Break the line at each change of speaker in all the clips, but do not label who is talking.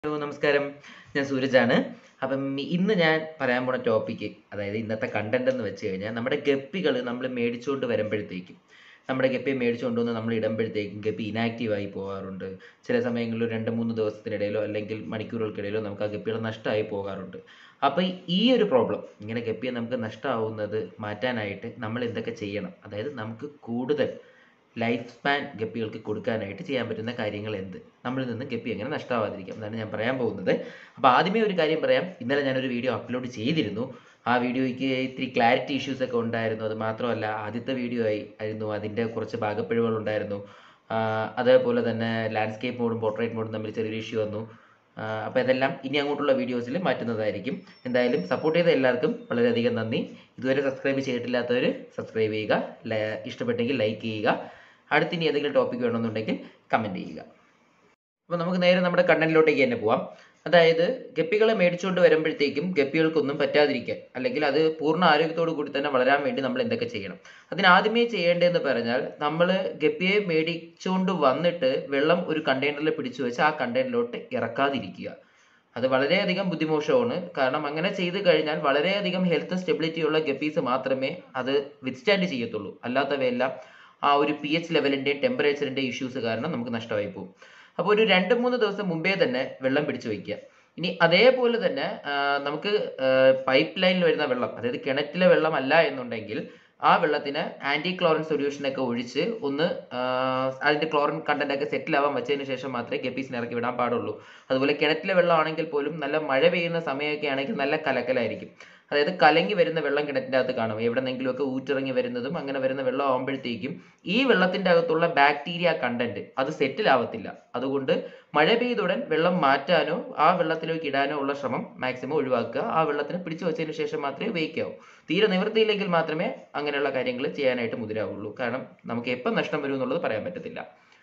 hello നമസ്കാരം ഞാൻ സൂരജാണ് അപ്പം ഇന്ന് ഞാൻ പറയാൻ പോണ ടോപ്പിക്ക് അതായത് ഇന്നത്തെ കണ്ടന്റ് എന്ന് വെച്ച് കഴിഞ്ഞാൽ നമ്മുടെ ഗപ്പികൾ നമ്മൾ മേടിച്ചുകൊണ്ട് വരുമ്പോഴത്തേക്കും നമ്മുടെ ഗപ്പിയെ മേടിച്ചുകൊണ്ട് വന്ന് നമ്മൾ ഇടുമ്പോഴത്തേക്കും ഗപ്പി ഇനാക്റ്റീവ് ആയി പോകാറുണ്ട് ചില സമയങ്ങളിൽ ഒരു രണ്ട് മൂന്ന് ദിവസത്തിനിടയിലോ അല്ലെങ്കിൽ മണിക്കൂറുകൾക്കിടയിലോ നമുക്ക് ആ ഗപ്പികൾ നഷ്ടമായി പോകാറുണ്ട് അപ്പോൾ ഈ ഒരു പ്രോബ്ലം ഇങ്ങനെ ഗപ്പിയെ നമുക്ക് നഷ്ടമാവുന്നത് മാറ്റാനായിട്ട് നമ്മൾ എന്തൊക്കെ ചെയ്യണം അതായത് നമുക്ക് കൂടുതൽ ലൈഫ് സ്പാൻ ഗപ്പികൾക്ക് കൊടുക്കാനായിട്ട് ചെയ്യാൻ പറ്റുന്ന കാര്യങ്ങൾ എന്ത് നമ്മളിൽ നിന്ന് ഗപ്പി എങ്ങനെ നഷ്ടമാവാതിരിക്കാം എന്നാണ് ഞാൻ പറയാൻ പോകുന്നത് അപ്പോൾ ആദ്യമേ ഒരു കാര്യം പറയാം ഇന്നലെ ഞാനൊരു വീഡിയോ അപ്ലോഡ് ചെയ്തിരുന്നു ആ വീഡിയോയ്ക്ക് ഇത്തിരി ക്ലാരിറ്റി ഇഷ്യൂസ് ഒക്കെ ഉണ്ടായിരുന്നു അത് മാത്രമല്ല ആദ്യത്തെ വീഡിയോ ആയി ആയിരുന്നു അതിൻ്റെ കുറച്ച് ഭാഗപ്പിഴവുകൾ ഉണ്ടായിരുന്നു ആ, അതേപോലെ തന്നെ ലാൻഡ്സ്കേപ്പ് മോഡും പോർട്രേറ്റ് മോഡും തമ്മിൽ ചെറിയൊരു ഇഷ്യൂ വന്നു അപ്പോൾ ഇതെല്ലാം ഇനി അങ്ങോട്ടുള്ള വീഡിയോസിൽ മാറ്റുന്നതായിരിക്കും എന്തായാലും സപ്പോർട്ട് ചെയ്ത എല്ലാവർക്കും വളരെയധികം നന്ദി ഇതുവരെ സബ്സ്ക്രൈബ് ചെയ്തിട്ടില്ലാത്തവർ സബ്സ്ക്രൈബ് ചെയ്യുക ല- ഇഷ്ടപ്പെട്ടെങ്കിൽ ലൈക്ക് ചെയ്യുക അടുത്തിനി ഏതെങ്കിലും ടോപ്പിക് വേണമെന്നുണ്ടെങ്കിൽ കമൻറ്റ് ചെയ്യുക അപ്പോൾ നമുക്ക് നേരെ നമ്മുടെ കണ്ടന്റിലോട്ടേക്ക് തന്നെ പോവാം അതായത് ഗപ്പികളെ മേടിച്ചുകൊണ്ട് വരുമ്പോഴത്തേക്കും ഗപ്പികൾക്കൊന്നും പറ്റാതിരിക്കാൻ അല്ലെങ്കിൽ അത് പൂർണ്ണ ആരോഗ്യത്തോടു കൂടി തന്നെ വളരാൻ വേണ്ടി നമ്മൾ എന്തൊക്കെ ചെയ്യണം അതിനാദ്യമേ ചെയ്യേണ്ടതെന്ന് പറഞ്ഞാൽ നമ്മൾ ഗപ്പിയെ മേടിച്ചുകൊണ്ട് വന്നിട്ട് വെള്ളം ഒരു കണ്ടെയ്നറിൽ പിടിച്ചു വെച്ച് ആ കണ്ടെയ്നറിലോട്ട് ഇറക്കാതിരിക്കുക അത് വളരെയധികം ബുദ്ധിമോശമാണ് കാരണം അങ്ങനെ ചെയ്തു കഴിഞ്ഞാൽ വളരെയധികം ഹെൽത്ത് സ്റ്റെബിലിറ്റി ഉള്ള ഗപ്പീസ് മാത്രമേ അത് വിത്ത്സ്റ്റാൻഡ് ചെയ്യത്തുള്ളൂ അല്ലാത്തവയെല്ലാം ആ ഒരു പി എച്ച് ലെവലിൻ്റെയും ടെമ്പറേച്ചറിൻ്റെയും ഇഷ്യൂസ് കാരണം നമുക്ക് നഷ്ടമായി പോകും അപ്പോൾ ഒരു രണ്ട് മൂന്ന് ദിവസം മുമ്പേ തന്നെ വെള്ളം പിടിച്ചു വയ്ക്കുക ഇനി അതേപോലെ തന്നെ ആ, നമുക്ക് പൈപ്പ് ലൈനിൽ വരുന്ന വെള്ളം അതായത് കിണറ്റിലെ വെള്ളം അല്ല എന്നുണ്ടെങ്കിൽ ആ വെള്ളത്തിന് ആന്റി ക്ലോറിൻ സൊല്യൂഷൻ ഒക്കെ ഒഴിച്ച് ഒന്ന് ആ, അതിന്റെ ക്ലോറിൻ കണ്ടന്റ് ഒക്കെ സെറ്റിൽ ആവാൻ വെച്ചതിന് ശേഷം മാത്രമേ ഗപ്പീസിനെ ഇറക്കി വിടാൻ പാടുള്ളൂ അതുപോലെ കിണറ്റിലെ വെള്ളം ആണെങ്കിൽ പോലും നല്ല മഴ പെയ്യുന്ന സമയമൊക്കെ ആണെങ്കിൽ നല്ല കലക്കലായിരിക്കും അതായത് കലങ്ങി വരുന്ന വെള്ളം കിണറ്റിൻ്റെ അകത്ത് കാണും എവിടെന്നെങ്കിലുമൊക്കെ ഊറ്റിറങ്ങി വരുന്നതും അങ്ങനെ വരുന്ന വെള്ളം ആകുമ്പോഴത്തേക്കും ഈ വെള്ളത്തിന്റെ അകത്തുള്ള ബാക്ടീരിയ കണ്ടന്റ് അത് സെറ്റിൽ ആവത്തില്ല അതുകൊണ്ട് മഴ പെയ്തുടൻ വെള്ളം മാറ്റാനോ ആ വെള്ളത്തിലേക്ക് ഇടാനോ ഉള്ള ശ്രമം മാക്സിമം ഒഴിവാക്കുക ആ വെള്ളത്തിന് പിടിച്ചു വെച്ചതിന് ശേഷം മാത്രമേ ഉപയോഗിക്കാവൂ തീരെ നിവൃത്തിയില്ലെങ്കിൽ മാത്രമേ അങ്ങനെയുള്ള കാര്യങ്ങൾ ചെയ്യാനായിട്ട് മുതിരാവുള്ളൂ കാരണം നമുക്ക് എപ്പം നഷ്ടം വരും എന്നുള്ളത് പറയാൻ പറ്റത്തില്ല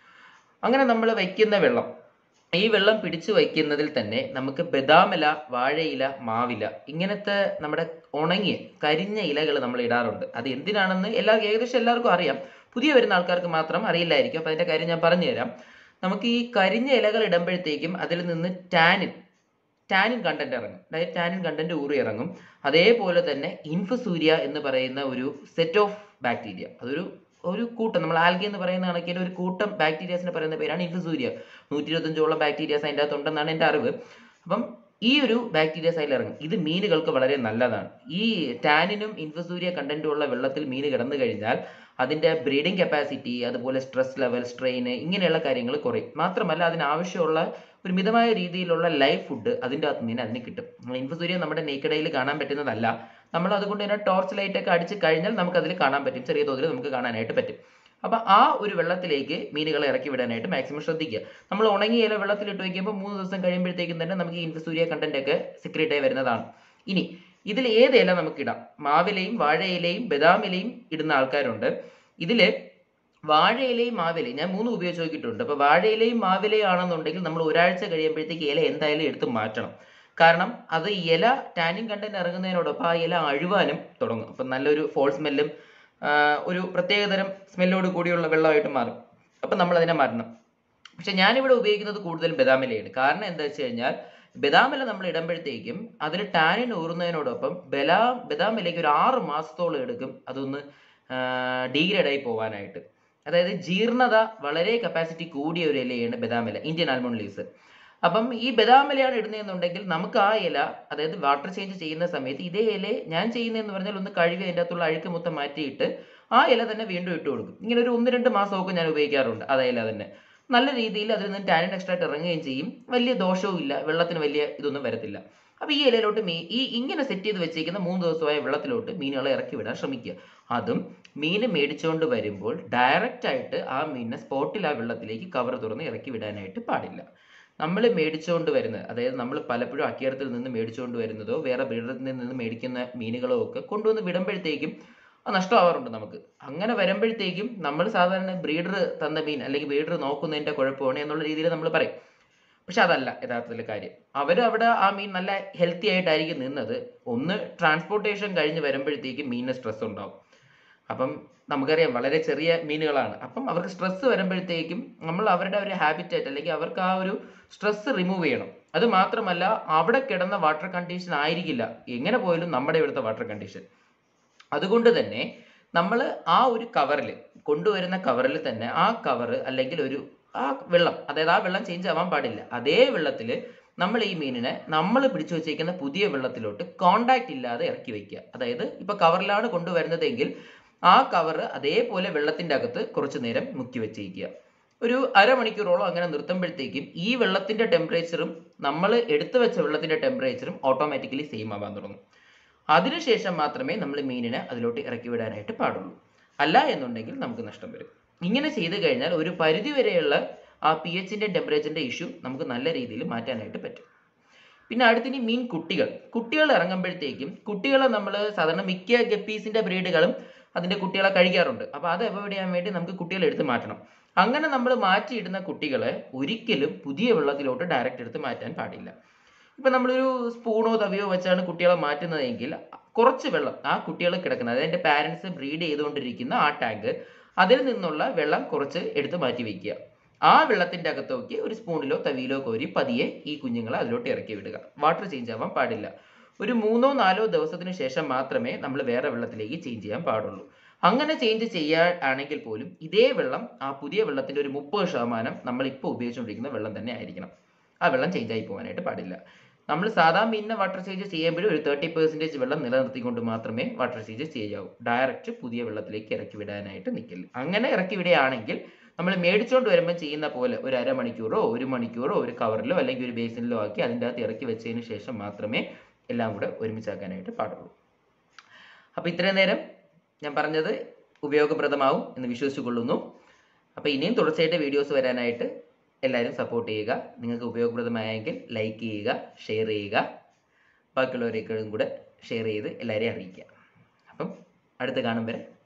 അങ്ങനെ നമ്മൾ വയ്ക്കുന്ന വെള്ളം ഈ വെള്ളം പിടിച്ചു വയ്ക്കുന്നതിൽ തന്നെ നമുക്ക് ബദാമില വാഴയില മാവില ഇങ്ങനത്തെ നമ്മുടെ ഉണങ്ങിയ കരിഞ്ഞ ഇലകൾ നമ്മൾ ഇടാറുണ്ട് അത് എന്തിനാണെന്ന് എല്ലാ ഏകദേശം എല്ലാവർക്കും അറിയാം പുതിയ വരുന്ന ആൾക്കാർക്ക് മാത്രം അറിയില്ലായിരിക്കും അപ്പം അതിന്റെ കാര്യം ഞാൻ പറഞ്ഞുതരാം നമുക്ക് ഈ കരിഞ്ഞ ഇലകൾ ഇടുമ്പോഴത്തേക്കും അതിൽ നിന്ന് ടാനിൻ ടാനിൻ കണ്ടന്റ് ഇറങ്ങും അതായത് ടാനിൻ കണ്ടന്റ് ഊറി ഇറങ്ങും അതേപോലെ തന്നെ ഇൻഫസൂര്യ എന്ന് പറയുന്ന ഒരു സെറ്റ് ഓഫ് ബാക്ടീരിയ അതൊരു ഒരു കൂട്ടം നമ്മൾ ആൽഗി എന്ന് പറയുന്ന കണക്കിൽ ഒരു കൂട്ടം ബാക്ടീരിയാസിനെ പറയുന്ന പേരാണ് ഇൻഫസൂര്യ നൂറ്റി ഇരുപത്തഞ്ചോളം ബാക്ടീരിയാസ് അതിൻ്റെ അകത്ത് ഉണ്ടെന്നാണ് എൻ്റെ അറിവ് അപ്പം ഈ ഒരു ബാക്ടീരിയാസ് അതിൽ ഇറങ്ങും ഇത് മീനുകൾക്ക് വളരെ നല്ലതാണ് ഈ ടാനിനും ഇൻഫസൂര്യ കണ്ടന്റും ഉള്ള വെള്ളത്തിൽ മീൻ കിടന്നു കഴിഞ്ഞാൽ അതിന്റെ ബ്രീഡിംഗ് കപ്പാസിറ്റി അതുപോലെ സ്ട്രെസ് ലെവൽ സ്ട്രെയിൻ ഇങ്ങനെയുള്ള കാര്യങ്ങൾ കുറയും മാത്രമല്ല അതിനാവശ്യമുള്ള ഒരു മിതമായ രീതിയിലുള്ള ലൈവ് ഫുഡ് അതിൻ്റെ അകത്ത് നിന്ന് അതിന് കിട്ടും ഇൻഫസൂര്യ നമ്മുടെ നേക്കടയിൽ കാണാൻ പറ്റുന്നതല്ല നമ്മൾ അതുകൊണ്ട് തന്നെ ടോർച്ച് ലൈറ്റ് ഒക്കെ അടിച്ച് കഴിഞ്ഞാൽ നമുക്ക് അതിൽ കാണാൻ പറ്റും ചെറിയ തോതിൽ നമുക്ക് കാണാനായിട്ട് പറ്റും അപ്പൊ ആ ഒരു വെള്ളത്തിലേക്ക് മീനുകളെ ഇറക്കി വിടാനായിട്ട് മാക്സിമം ശ്രദ്ധിക്കുക നമ്മൾ ഉണങ്ങിയ ഇല വെള്ളത്തിലിട്ട് വയ്ക്കുമ്പോൾ മൂന്ന് ദിവസം കഴിയുമ്പോഴത്തേക്കും തന്നെ നമുക്ക് ഈ ഇൻഫസൂര്യ കണ്ടന്റ് ഒക്കെ secrete ആയി വരുന്നതാണ് ഇനി ഇതിൽ ഏത് ഇല നമുക്ക് ഇടാം മാവിലയും വാഴയിലയും ബദാം ഇലയും ഇടുന്ന ആൾക്കാരുണ്ട് ഇതില് വാഴയിലയും മാവിലയും ഞാൻ മൂന്ന് ഉപയോഗിച്ച് നോക്കിയിട്ടുണ്ട് അപ്പൊ വാഴയിലയും മാവിലയും ആണെന്നുണ്ടെങ്കിൽ നമ്മൾ ഒരാഴ്ച കഴിയുമ്പോഴത്തേക്ക് ഇല എന്തായാലും എടുത്ത് മാറ്റണം കാരണം അത് ഇല ടാനിൻ കണ്ടന്റ് ഇറങ്ങുന്നതിനോടൊപ്പം ആ ഇല അഴുവാനും തുടങ്ങും അപ്പം നല്ലൊരു ഫോൾ സ്മെല്ലും ഒരു പ്രത്യേകതരം സ്മെല്ലോട് കൂടിയുള്ള വെള്ളമായിട്ട് മാറും അപ്പം നമ്മൾ അതിനെ മാറ്റണം പക്ഷെ ഞാനിവിടെ ഉപയോഗിക്കുന്നത് കൂടുതലും ബദാമിലയാണ് കാരണം എന്താ വെച്ച് കഴിഞ്ഞാൽ ബദാമില നമ്മൾ ഇടുമ്പോഴത്തേക്കും അതിൽ ടാനിൻ ഊറുന്നതിനോടൊപ്പം ബലാ ബദാമിലേക്ക് ഒരു ആറ് മാസത്തോളം എടുക്കും അതൊന്ന് ഡീഗ്രേഡ് ആയി പോകാനായിട്ട് അതായത് ജീർണത വളരെ കപ്പാസിറ്റി കൂടിയ ഒരു ഇലയാണ് ബദാമില ഇന്ത്യൻ ആൽമണ്ട് ലീവ്സ് അപ്പം ഈ ബദാമിലയാണ് ഇടുന്നതെന്നുണ്ടെങ്കിൽ നമുക്ക് ആ ഇല അതായത് വാട്ടർ ചേഞ്ച് ചെയ്യുന്ന സമയത്ത് ഇതേ ഇല ഞാൻ ചെയ്യുന്നതെന്ന് പറഞ്ഞാൽ ഒന്ന് കഴുകി അതിൻ്റെ അകത്തുള്ള അഴുക്ക് മൊത്തം മാറ്റിയിട്ട് ആ ഇല തന്നെ വീണ്ടും ഇട്ട് കൊടുക്കും ഇങ്ങനെ ഒരു ഒന്ന് രണ്ട് മാസമൊക്കെ ഞാൻ ഉപയോഗിക്കാറുണ്ട് അതേ ഇല തന്നെ നല്ല രീതിയിൽ അതിൽ നിന്ന് ടാനിൻ എക്സ്ട്രാക്ട് ഇറങ്ങുകയും ചെയ്യും വലിയ ദോഷവും ഇല്ല വെള്ളത്തിന് വലിയ ഇതൊന്നും വരത്തില്ല അപ്പൊ ഈ ഇലയിലോട്ട് മീ ഈ ഇങ്ങനെ സെറ്റ് ചെയ്ത് വെച്ചേക്കുന്ന മൂന്ന് ദിവസമായ വെള്ളത്തിലോട്ട് മീനുകളെ ഇറക്കി വിടാൻ ശ്രമിക്കുക അതും മീൻ മേടിച്ചുകൊണ്ട് വരുമ്പോൾ ഡയറക്റ്റ് ആയിട്ട് ആ മീനിനെ സ്പോട്ടിൽ ആ വെള്ളത്തിലേക്ക് കവർ തുറന്ന് ഇറക്കി വിടാനായിട്ട് പാടില്ല നമ്മൾ മേടിച്ചുകൊണ്ട് വരുന്നത് അതായത് നമ്മൾ പലപ്പോഴും അക്കിയറത്തിൽ നിന്ന് മേടിച്ചുകൊണ്ട് വരുന്നതോ വേറെ ബ്രീഡറിൽ നിന്ന് മേടിക്കുന്ന മീനുകളോ ഒക്കെ കൊണ്ടുവന്ന് വിടുമ്പോഴത്തേക്കും അത് നഷ്ടമാവാറുണ്ട് നമുക്ക് അങ്ങനെ വരുമ്പോഴത്തേക്കും നമ്മൾ സാധാരണ ബ്രീഡർ തന്ന മീൻ അല്ലെങ്കിൽ ബ്രീഡർ നോക്കുന്നതിന്റെ കുഴപ്പമാണ് എന്നുള്ള രീതിയിൽ നമ്മൾ പറയും പക്ഷെ അതല്ല യഥാർത്ഥത്തിൽ കാര്യം അവർ അവിടെ ആ മീൻ നല്ല ഹെൽത്തി ആയിട്ടായിരിക്കും നിന്നത് ഒന്ന് ട്രാൻസ്പോർട്ടേഷൻ കഴിഞ്ഞ് വരുമ്പോഴത്തേക്കും മീനിന് സ്ട്രെസ് ഉണ്ടാവും അപ്പം നമുക്കറിയാം വളരെ ചെറിയ മീനുകളാണ് അപ്പം അവർക്ക് സ്ട്രെസ് വരുമ്പോഴത്തേക്കും നമ്മൾ അവരുടെ ഒരു ഹാബിറ്റേറ്റ് അല്ലെങ്കിൽ അവർക്ക് ആ ഒരു സ്ട്രെസ് റിമൂവ് ചെയ്യണം അത് മാത്രമല്ല അവിടെ കിടന്ന വാട്ടർ കണ്ടീഷൻ ആയിരിക്കില്ല എങ്ങനെ പോയാലും നമ്മുടെ ഇവിടുത്തെ വാട്ടർ കണ്ടീഷൻ അതുകൊണ്ട് തന്നെ നമ്മൾ ആ ഒരു കവറിൽ കൊണ്ടുവരുന്ന കവറിൽ തന്നെ ആ കവർ അല്ലെങ്കിൽ ഒരു ആ വെള്ളം അതായത് ആ വെള്ളം ചേഞ്ച് ആവാൻ പാടില്ല അതേ വെള്ളത്തിൽ നമ്മൾ ഈ മീനിനെ നമ്മൾ പിടിച്ചു വെച്ചേക്കുന്ന പുതിയ വെള്ളത്തിലോട്ട് കോണ്ടാക്ട് ഇല്ലാതെ ഇറക്കി വെക്കുക അതായത് ഇപ്പൊ കവറിലാണ് കൊണ്ടുവരുന്നതെങ്കിൽ ആ കവർ അതേപോലെ വെള്ളത്തിന്റെ അകത്ത് കുറച്ചു നേരം മുക്കി വെച്ചേക്കുക ഒരു അരമണിക്കൂറോളം അങ്ങനെ നിർത്തുമ്പോഴത്തേക്കും ഈ വെള്ളത്തിന്റെ ടെമ്പറേച്ചറും നമ്മൾ എടുത്തു വെച്ച വെള്ളത്തിന്റെ ടെമ്പറേച്ചറും ഓട്ടോമാറ്റിക്കലി സെയിം ആവാൻ തുടങ്ങും അതിനുശേഷം മാത്രമേ നമ്മൾ മീനിനെ അതിലോട്ട് ഇറക്കി വിടാനായിട്ട് പാടുള്ളൂ അല്ല എന്നുണ്ടെങ്കിൽ നമുക്ക് നഷ്ടം വരും ഇങ്ങനെ ചെയ്തു കഴിഞ്ഞാൽ ഒരു പരിധി വരെയുള്ള ആ പി എച്ചിന്റെ ടെമ്പറേച്ചറിന്റെ ഇഷ്യൂ നമുക്ക് നല്ല രീതിയിൽ മാറ്റാനായിട്ട് പറ്റും പിന്നെ അടുത്തിനി മീൻ കുട്ടികൾ കുട്ടികൾ ഇറങ്ങുമ്പോഴത്തേക്കും കുട്ടികളെ നമ്മൾ സാധാരണ മിക്ക ഗപ്പീസിന്റെ ബ്രീഡുകളും അതിന്റെ കുട്ടികളെ കഴിക്കാറുണ്ട് അപ്പോൾ അത് അവോയ്ഡ് ചെയ്യാൻ വേണ്ടി നമുക്ക് കുട്ടികളെ എടുത്ത് മാറ്റണം അങ്ങനെ നമ്മൾ മാറ്റിയിടുന്ന കുട്ടികളെ ഒരിക്കലും പുതിയ വെള്ളത്തിലോട്ട് ഡയറക്റ്റ് എടുത്ത് മാറ്റാൻ പാടില്ല ഇപ്പൊ നമ്മളൊരു സ്പൂണോ തവിയോ വെച്ചാണ് കുട്ടികളെ മാറ്റുന്നതെങ്കിൽ കുറച്ച് വെള്ളം ആ കുട്ടികൾ കിടക്കുന്നത് അതായത് എൻ്റെ പാരൻസ് ബ്രീഡ് ചെയ്തുകൊണ്ടിരിക്കുന്ന ആ ടാങ്ക് അതിൽ നിന്നുള്ള വെള്ളം കുറച്ച് എടുത്ത് മാറ്റി വെക്കുക ആ വെള്ളത്തിന്റെ അകത്തോക്ക് ഒരു സ്പൂണിലോ തവിയിലോ കോരി പതിയെ ഈ കുഞ്ഞുങ്ങളെ അതിലോട്ട് ഇറക്കി വിടുക വാട്ടർ ചേഞ്ച് ആവാൻ പാടില്ല ഒരു മൂന്നോ നാലോ ദിവസത്തിന് ശേഷം മാത്രമേ നമ്മൾ വേറെ വെള്ളത്തിലേക്ക് ചേഞ്ച് ചെയ്യാൻ പാടുള്ളൂ അങ്ങനെ ചേഞ്ച് ചെയ്യുകയാണെങ്കിൽ പോലും ഇതേ വെള്ളം ആ പുതിയ വെള്ളത്തിന്റെ ഒരു മുപ്പത് ശതമാനം നമ്മൾ ഇപ്പോൾ ഉപയോഗിച്ചുകൊണ്ടിരിക്കുന്ന വെള്ളം തന്നെ ആയിരിക്കണം ആ വെള്ളം ചേഞ്ച് ആയി പോകാനായിട്ട് പാടില്ല നമ്മൾ സാധാ മീനിനെ വാട്ടർ ചേഞ്ച് ചെയ്യുമ്പോഴും ഒരു തേർട്ടി പെർസെൻറ്റേജ് വെള്ളം നിലനിർത്തിക്കൊണ്ട് മാത്രമേ വാട്ടർ ചേഞ്ച് ചെയ്യാവൂ ഡയറക്റ്റ് പുതിയ വെള്ളത്തിലേക്ക് ഇറക്കി വിടാനായിട്ട് നിൽക്കില്ല അങ്ങനെ ഇറക്കി വിടുകയാണെങ്കിൽ നമ്മൾ മേടിച്ചുകൊണ്ട് വരുമ്പോൾ ചെയ്യുന്ന പോലെ ഒരു അരമണിക്കൂറോ ഒരു മണിക്കൂറോ ഒരു കവറിലോ അല്ലെങ്കിൽ ഒരു ബേസിനിലോ ആക്കി അതിൻ്റെ അകത്ത് ഇറക്കി വെച്ചതിന് ശേഷം മാത്രമേ എല്ലാം കൂടെ ഒരുമിച്ചാക്കാനായിട്ട് പാടുള്ളൂ അപ്പോൾ ഇത്രയും നേരം ഞാൻ പറഞ്ഞത് ഉപയോഗപ്രദമാവും എന്ന് വിശ്വസിച്ചു കൊള്ളുന്നു അപ്പോൾ ഇനിയും തുടർച്ചയായിട്ട് വീഡിയോസ് വരാനായിട്ട് എല്ലാവരും സപ്പോർട്ട് ചെയ്യുക നിങ്ങൾക്ക് ഉപയോഗപ്രദമായെങ്കിൽ ലൈക്ക് ചെയ്യുക ഷെയർ ചെയ്യുക ബാക്കിയുള്ളവരേക്കും കൂടെ ഷെയർ ചെയ്ത് എല്ലാവരെയും അറിയിക്കുക അപ്പം അടുത്ത് കാണും വരെ